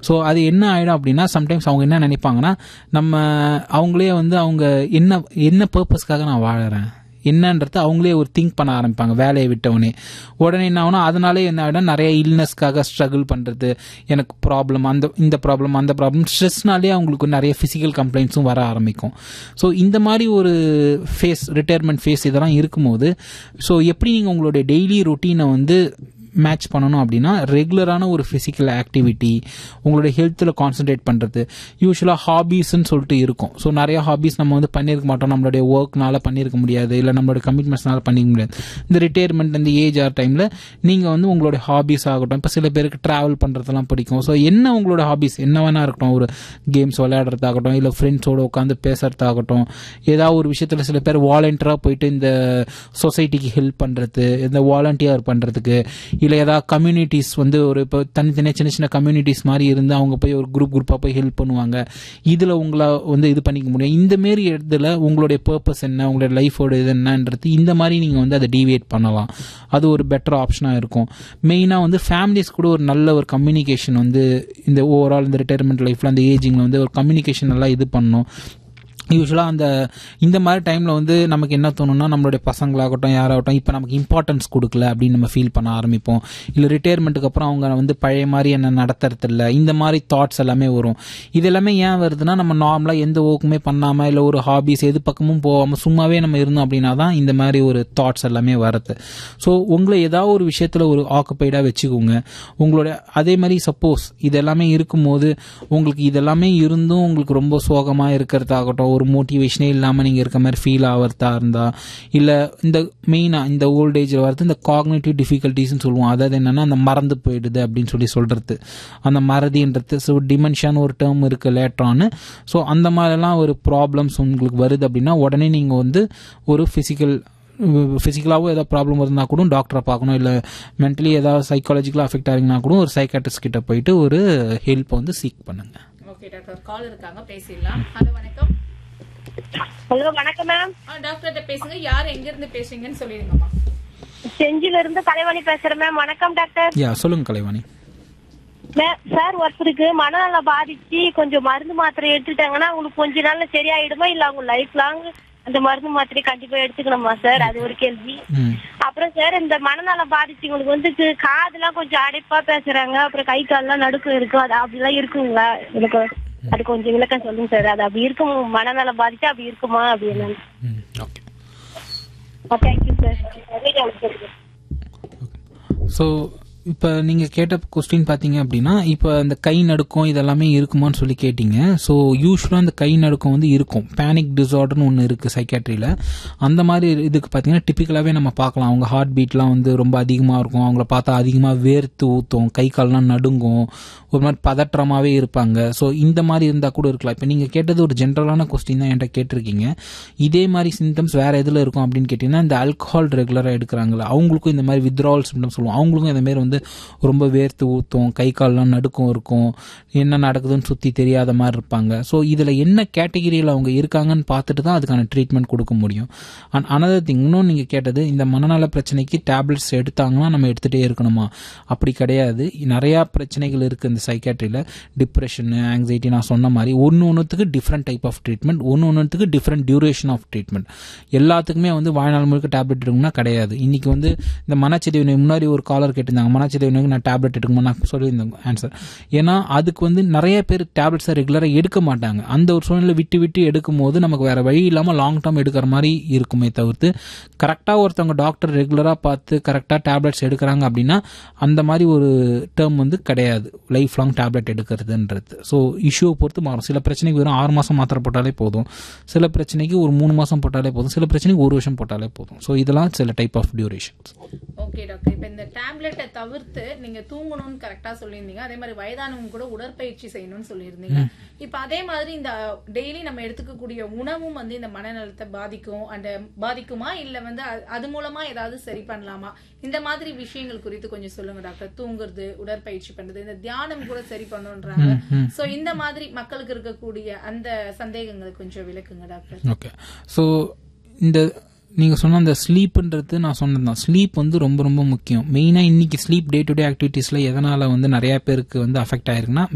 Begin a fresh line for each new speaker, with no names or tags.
so அது என்ன ஆயிடும் அப்படின்னா சம்டைம்ஸ் அவங்க என்ன நினைப்பாங்கன்னா நம்ம அவங்களே வந்து அவங்க என்ன என்ன பர்பஸ்க்காக நான் வாழறேன் என்னன்றது அவங்களே ஒரு திங்க் பண்ண ஆரம்பிப்பாங்க வேலையை விட்டவொடனே உடனே என்ன ஆகுனா அதனாலே என்ன ஆகிடும் நிறைய இல்னஸ்க்காக ஸ்ட்ரகிள் பண்ணுறது எனக்கு ப்ராப்ளம் அந்த இந்த ப்ராப்ளம் அந்த ப்ராப்ளம் ஸ்ட்ரெஸ்னாலே அவங்களுக்கு நிறைய ஃபிசிக்கல் கம்ப்ளைண்ட்ஸும் வர ஆரம்பிக்கும் ஸோ இந்த மாதிரி ஒரு ஃபேஸ் ரிட்டையர்மெண்ட் ஃபேஸ் இதெல்லாம் இருக்கும்போது ஸோ எப்படி நீங்கள் உங்களுடைய டெய்லி ரொட்டீனை வந்து மேட்ச் பண்ணணும் அப்படின்னா ரெகுலரான ஒரு ஃபிசிக்கல் ஆக்டிவிட்டி உங்களுடைய ஹெல்த்தில் கான்சென்ட்ரேட் பண்ணுறது யூஸ்வலாக ஹாபீஸ்ன்னு சொல்லிட்டு இருக்கும் ஸோ நிறைய ஹாபீஸ் நம்ம வந்து பண்ணியிருக்க மாட்டோம் நம்மளுடைய ஒர்க்னால பண்ணியிருக்க முடியாது இல்லை நம்மளுடைய கமிட்மெண்ட்ஸ்னால பண்ணிக்க முடியாது இந்த ரிட்டையர்மெண்ட் இந்த ஏஜ் ஆர் டைமில் நீங்கள் வந்து உங்களுடைய ஹாபீஸ் ஆகட்டும் இப்போ சில பேருக்கு ட்ராவல் பண்ணுறதெல்லாம் பிடிக்கும் ஸோ என்ன உங்களோட ஹாபீஸ் என்ன வேணா இருக்கட்டும் ஒரு கேம்ஸ் விளையாடுறதாகட்டும் இல்லை ஃப்ரெண்ட்ஸோடு உட்காந்து பேசுறதாகட்டும் ஏதாவது ஒரு விஷயத்தில் சில பேர் வாலண்டியராக போயிட்டு இந்த சொசைட்டிக்கு ஹெல்ப் பண்ணுறது இந்த வாலண்டியர் பண்ணுறதுக்கு இல்லை ஏதாவது கம்யூனிட்டிஸ் வந்து ஒரு இப்போ தனித்தனியாக சின்ன சின்ன கம்யூனிட்டிஸ் மாதிரி இருந்து அவங்க போய் ஒரு குரூப் குரூப்பாக போய் ஹெல்ப் பண்ணுவாங்க இதில் உங்களை வந்து இது பண்ணிக்க முடியும் இந்த மாரி இடத்துல உங்களுடைய பர்பஸ் என்ன உங்களுடைய லைஃபோட இது என்னன்றது இந்த மாதிரி நீங்கள் வந்து அதை டீவியேட் பண்ணலாம் அது ஒரு பெட்டர் ஆப்ஷனாக இருக்கும் மெயினாக வந்து ஃபேமிலிஸ் கூட ஒரு நல்ல ஒரு கம்யூனிகேஷன் வந்து இந்த ஓவரால் இந்த ரிட்டையர்மெண்ட் லைஃப்பில் அந்த ஏஜிங்கில் வந்து ஒரு கம்யூனிகேஷன் நல்லா இது பண்ணணும் யூஸ்வலாக அந்த இந்த மாதிரி டைமில் வந்து நமக்கு என்ன தோணும்னா நம்மளுடைய பசங்களாகட்டும் யாராகட்டும் இப்போ நமக்கு இம்பார்ட்டன்ஸ் கொடுக்கல அப்படின்னு நம்ம ஃபீல் பண்ண ஆரம்பிப்போம் இல்லை ரிட்டையர்மெண்ட்டுக்கு அப்புறம் அவங்க வந்து பழைய மாதிரி என்ன நடத்துறதில்ல இந்த மாதிரி தாட்ஸ் எல்லாமே வரும் இது எல்லாமே ஏன் வருதுன்னா நம்ம நார்மலாக எந்த ஒர்க்குமே பண்ணாமல் இல்லை ஒரு ஹாபிஸ் எது பக்கமும் போகாமல் சும்மாவே நம்ம இருந்தோம் அப்படின்னா தான் இந்த மாதிரி ஒரு தாட்ஸ் எல்லாமே வருது ஸோ உங்களை ஏதாவது ஒரு விஷயத்தில் ஒரு ஆக்குப்பைடாக வச்சுக்கோங்க உங்களோட அதே மாதிரி சப்போஸ் இது எல்லாமே இருக்கும்போது உங்களுக்கு இதெல்லாமே இருந்தும் உங்களுக்கு ரொம்ப சோகமாக இருக்கிறதாகட்டும் ஒரு மோட்டிவேஷனே இல்லாமல் நீங்கள் இருக்க மாதிரி ஃபீல் ஆகிறதா இருந்தால் இல்லை இந்த மெயினாக இந்த ஓல்ட் ஏஜில் வரது இந்த காக்னேட்டிவ் டிஃபிகல்ட்டிஸ்னு சொல்லுவோம் அதாவது என்னென்னா அந்த மறந்து போயிடுது அப்படின்னு சொல்லி சொல்கிறது அந்த மறதின்றது ஸோ டிமென்ஷன் ஒரு டேர்ம் இருக்குது லேட்ரான்னு ஸோ அந்த மாதிரிலாம் ஒரு ப்ராப்ளம்ஸ் உங்களுக்கு வருது அப்படின்னா உடனே நீங்கள் வந்து ஒரு ஃபிசிக்கல் ஃபிசிக்கலாகவும் ஏதாவது ப்ராப்ளம் இருந்தால் கூட டாக்டரை பார்க்கணும் இல்லை மென்டலி ஏதாவது சைக்காலஜிக்கலாக அஃபெக்ட் ஆகிங்கன்னா கூட ஒரு சைக்காட்ரிஸ்ட் கிட்ட போயிட்டு ஒரு ஹெல்ப் வந்து சீக் பண்ணுங்கள்
ஓகே டாக்டர் கால் இருக்காங்க பேசிடலாம் ஹலோ வணக்கம்
ஹலோ வணக்கம் மேம்
ஆ டாக்டர்கிட்ட பேசுங்க யார் எங்க இருந்து பேசுறீங்கன்னு சொல்லிடுங்கம்மா
செஞ்சில இருந்து கலைவாணி பேசுறேன் மேம் வணக்கம் டாக்டர்
யா சொல்லுங்க கலைவாணி
மேம் சார் ஒருத்தருக்கு மனநலம் பாதிச்சு கொஞ்சம் மருந்து மாத்திரை எடுத்துட்டாங்கன்னா அவங்களுக்கு கொஞ்ச நாள்ல சரியாயிடுமா இல்ல அவங்க லைஃப் லாங் அந்த மருந்து மாத்திரை கண்டிப்பா எடுத்துக்கணுமா சார் அது ஒரு கேள்வி
ம்
அப்புறம் சார் இந்த மனநலம் பாதிச்சவங்களுக்கு வந்து கு- காதெல்லாம் கொஞ்சம் அடைப்பா பேசுறாங்க அப்புறம் கை கால்லாம் நடுக்கம் இருக்கும் அது அப்படிலாம் இருக்குங்களா எனக்கு அது கொஞ்சம் விளக்கம் சொல்லுங்க சார் அது அப்படி இருக்கும் மனநலம் பாதிச்சா அப்படி இருக்குமா அப்படின்னு
ம் ஓகே
தேங்க்யூ சார்
ஸோ இப்போ நீங்கள் கேட்ட கொஸ்டின் பார்த்தீங்க அப்படின்னா இப்போ இந்த கை நடுக்கம் இதெல்லாமே இருக்குமான்னு சொல்லி கேட்டீங்க ஸோ யூஸ்வலாக அந்த கை நடுக்கம் வந்து இருக்கும் பேனிக் டிசார்டர்னு ஒன்று இருக்குது சைக்காட்ரியில் அந்த மாதிரி இதுக்கு பார்த்தீங்கன்னா டிப்பிக்கலாகவே நம்ம பார்க்கலாம் அவங்க ஹார்ட் பீட்லாம் வந்து ரொம்ப அதிகமாக இருக்கும் அவங்கள பார்த்தா அதிகமாக வேர்த்து ஊற்றும் கை கால்லாம் நடுங்கும் ஒரு மாதிரி பதற்றமாகவே இருப்பாங்க ஸோ இந்த மாதிரி இருந்தால் கூட இருக்கலாம் இப்போ நீங்கள் கேட்டது ஒரு ஜென்ரலான கொஸ்டின் தான் என்கிட்ட கேட்டிருக்கீங்க இதே மாதிரி சிம்டம்ஸ் வேறு எதில் இருக்கும் அப்படின்னு கேட்டிங்கன்னா இந்த ஆல்கஹால் ரெகுலராக எடுக்கிறாங்களா அவங்களுக்கும் இந்த மாதிரி வித்ராவல் சிம்டம்ஸ் சொல்லுவோம் அவங்களுக்கும் இந்த மாதிரி வந்து ரொம்ப வேர்த்து ஊற்றும் கை கால்லாம் நடுக்கம் இருக்கும் என்ன நடக்குதுன்னு சுற்றி தெரியாத மாதிரி இருப்பாங்க ஸோ இதில் என்ன கேட்டகிரியில் அவங்க இருக்காங்கன்னு பார்த்துட்டு தான் அதுக்கான ட்ரீட்மெண்ட் கொடுக்க முடியும் அண்ட் அனதர் திங் இன்னும் நீங்கள் கேட்டது இந்த மனநல பிரச்சனைக்கு டேப்லெட்ஸ் எடுத்தாங்கன்னா நம்ம எடுத்துகிட்டே இருக்கணுமா அப்படி கிடையாது நிறையா பிரச்சனைகள் இருக்குது இந்த சைக்காட்ரியில் டிப்ரெஷன் ஆங்ஸைட்டி நான் சொன்ன மாதிரி ஒன்று ஒன்றுத்துக்கு டிஃப்ரெண்ட் டைப் ஆஃப் ட்ரீட்மெண்ட் ஒன்று ஒன்றுத்துக்கு டிஃப்ரெண்ட் டியூரேஷன் ஆஃப் ட்ரீட்மெண்ட் எல்லாத்துக்குமே வந்து வாழ்நாள் முழுக்க டேப்லெட் எடுக்கணும்னா கிடையாது இன்னைக்கு வந்து இந்த மனச்சிதைவு நோய் முன்னாடி ஒரு காலர் கேட்டிருந்தாங்க மனச்சிதைவு நோய்க்கு நான் டேப்லெட் எடுக்கணுமா நான் சொல்லியிருந்தேன் ஆன்சர் ஏன்னா அதுக்கு வந்து நிறைய பேர் டேப்லெட்ஸை ரெகுலராக எடுக்க மாட்டாங்க அந்த ஒரு சூழ்நிலை விட்டு விட்டு எடுக்கும் போது நமக்கு வேற வழி இல்லாமல் லாங் டேர்ம் எடுக்கிற மாதிரி இருக்குமே தவிர்த்து கரெக்டாக ஒருத்தவங்க டாக்டர் ரெகுலராக பார்த்து கரெக்டாக டேப்லெட்ஸ் எடுக்கிறாங்க அப்படின்னா அந்த மாதிரி ஒரு டேர்ம் வந்து கிடையாது லைஃப் லாங் டேப்லெட் எடுக்கிறதுன்றது ஸோ இஷ்யூவை பொறுத்து மாறும் சில பிரச்சனைக்கு வெறும் ஆறு மாதம் மாத்திரை போட்டாலே போதும் சில பிரச்சனைக்கு ஒரு மூணு மாதம் போட்டாலே போதும் சில பிரச்சனைக்கு ஒரு வருஷம் போட்டாலே போதும் ஸோ இதெல்லாம் சில type of durations
okay doctor இப்போ இந்த டேப்லெட்டை தவிர்த்து நீங்க தூங்கணும்னு கரெக்டா சொல்லியிருந்தீங்க அதே மாதிரி வயதானவங்க கூட உடற்பயிற்சி செய்யணும்னு சொல்லியிருந்தீங்க இப்போ அதே மாதிரி இந்த டெய்லி நம்ம எடுத்துக்கக்கூடிய உணவும் வந்து இந்த மனநலத்தை பாதிக்கும் அந்த பாதிக்குமா இல்ல வந்து அ- அது மூலமா ஏதாவது சரி பண்ணலாமா இந்த மாதிரி விஷயங்கள் குறித்து கொஞ்சம் சொல்லுங்க டாக்டர் தூங்குறது உடற்பயிற்சி பண்றது இந்த தியானம் கூட சரி பண்ணுன்றாங்க சோ இந்த மாதிரி மக்களுக்கு இருக்கக்கூடிய அந்த சந்தேகங்களை கொஞ்சம் விளக்குங்க டாக்டர்
ஓகே ஸோ இந்த நீங்கள் சொன்ன அந்த ஸ்லீப்புன்றது நான் சொன்னது தான் ஸ்லீப் வந்து ரொம்ப ரொம்ப முக்கியம் மெயினாக இன்னைக்கு ஸ்லீப் டே டு டே ஆக்டிவிட்டீஸில் எதனால் வந்து நிறைய பேருக்கு வந்து அஃபெக்ட் ஆயிருக்குன்னா